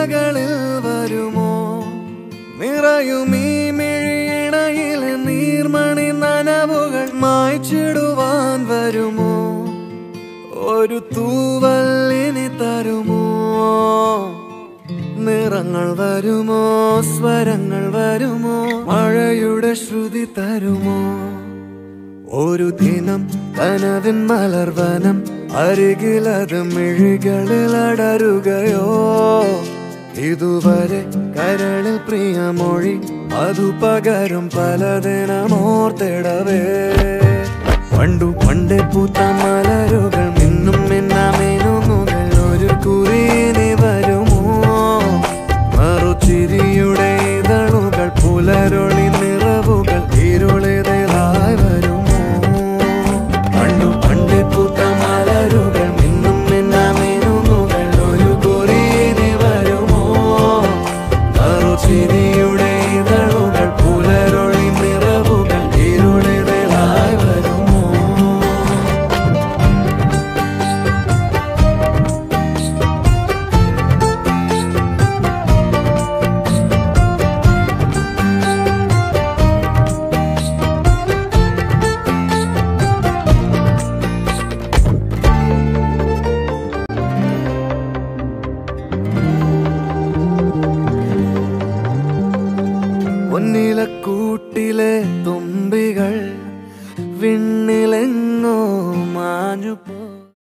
ചിന്തകളിൽ വരുമോ നിറയും ഈ മിഴിയിണയിലെ നീർമണി നനവുകൾ മായ്ച്ചിടുവാൻ വരുമോ ഒരു തൂവല്ലിനി തരുമോ നിറങ്ങൾ വരുമോ സ്വരങ്ങൾ വരുമോ മഴയുടെ ശ്രുതി തരുമോ ഒരു ദിനം കനവിൻ മലർവനം അരികിലത് മിഴികളിൽ അടരുകയോ ഇതുവരെ കരളിൽ പ്രിയമൊഴി അതു പകരും പലതിനമോർത്തിടവേ പണ്ടു പണ്ടേ പൂത്ത മലരുകൾ മിന്നും മിന്നാമേനുമുകൾ ഒരു കുറിയിനി വരുമോ മറുചിരിയുടെ ഇതളുകൾ പുലരൊളി നിറവുകൾ ഇരുളിതലായി വരുമോ പണ്ടു പണ്ടേ പൂത്ത മലരുകൾ മിന്നും മിന്നാമേനുമുകൾ ഒരു കുറിയിനി വരുമോ മറുചിരിയുടെ ഇതളുകൾ പുലരൊളി നിറവുകൾ ഇരുളിതലായി വരുമോ പൊന്നിലക്കൂട്ടിലെ തുമ്പികൾ വിണ്ണിലെങ്ങോ മാഞ്ഞു പോ